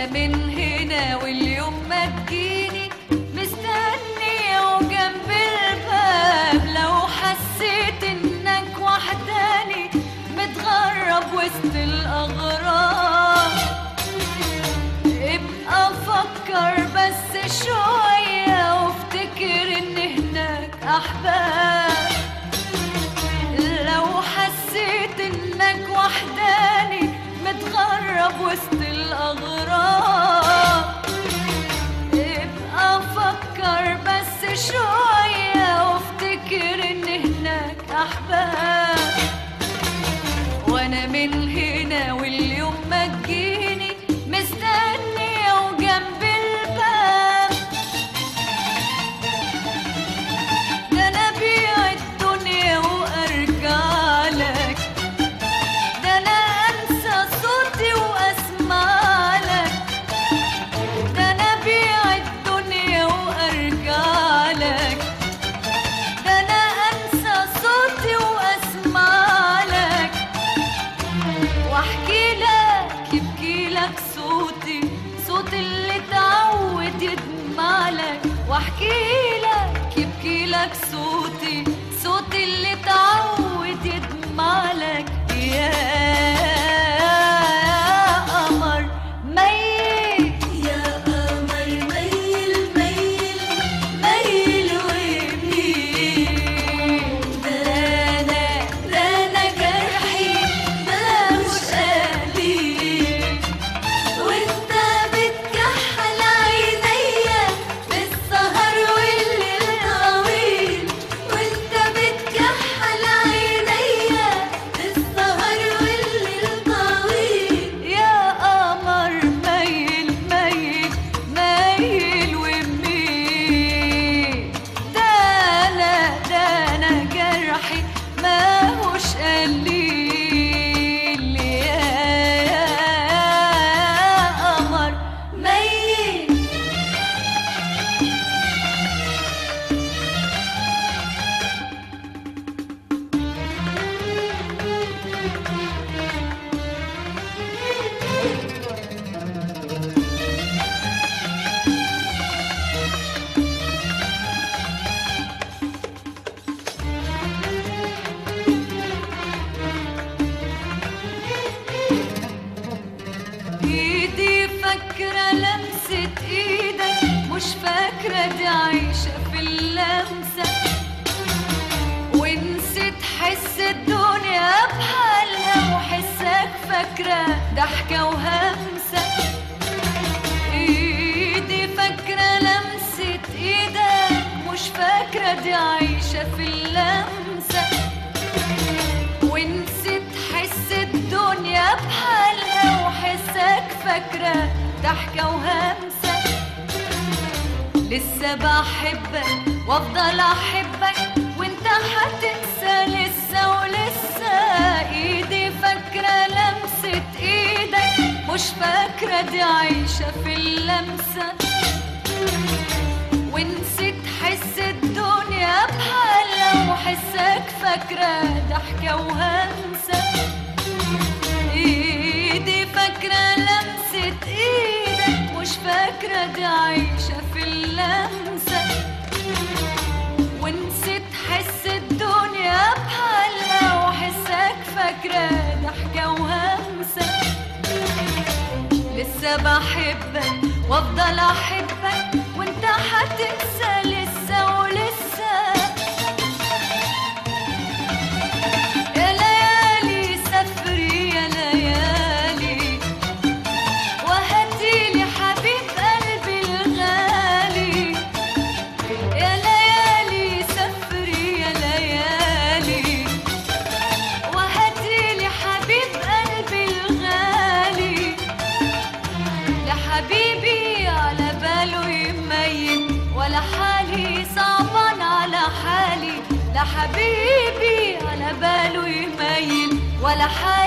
وانا من هنا واليوم ما تجيني مستنية وجنب الباب لو حسيت انك وحداني متغرب وسط الاغراب ابقى فكر بس شوية وافتكر ان هناك احباب لو حسيت انك وحداني متغرب وسط الاغراب ابقى فكر بس شوية وافتكر ان هناك احباب وانا من هنا واليوم ما تجيني مستنية وجنب الباب ده انا بيع الدنيا وارجع لك ده انا انسى صوتي واسمع لك ده انا بيع الدنيا وارجع لك ده انا انسى صوتي واسمع لك واحكي لك يبكي لك صوتي صوت اللي اتعود يدمع لك واحكي لك يبكي لك صوتي صوت اللي اتعود يدمع لك يا قمر ميل يا قمر ميل ميل ميل وميل ده انا ده انا جرحي ده مش قليل وانت بتكحل عينيا في السهر والليل طويل وانت بتكحل عينيا في السهر والليل طويل يا قمر ميل ميل ميل وميل ده انا ده انا جرحي ماهوش قليل يا قمر ميل ايدي فاكرة لمسة ايدك مش فاكرة دي عايشة في اللمسة ونسيت حس الدنيا بحالها وحسك فاكرة ضحكة وهمسة ايدي فاكرة لمسة ايدك مش فاكرة دي عايشة في اللمسة ونسيت حس الدنيا بحالها وحسك فاكرة ضحكة وهمسة لسه بحبك وافضل احبك وانت هتنسى لسه ولسه ايدي فاكرة لمسة ايدك مش فاكرة دي عايشة في اللمسة ونسيت حس الدنيا بحالها وحسك فاكرة ضحكة وهمسة ايدي فاكرة لمسة ايدك مش فاكرة دي عايشة في اللمسة ونسيت حس الدنيا بحالها وحسك فاكرة ضحكة وهمسة لسه بحبك وافضل احبك وانت هتنسى لسه ولسه يا ليالي سفري يا ليالي وهاتيلي حبيب قلبي الغالي يا ليالي سفري يا ليالي وهاتيلي حبيب قلبي الغالي لحبيبي على باله يميل ولا حالي صعبان على حالي لحبيبي على باله يميل ولا حالي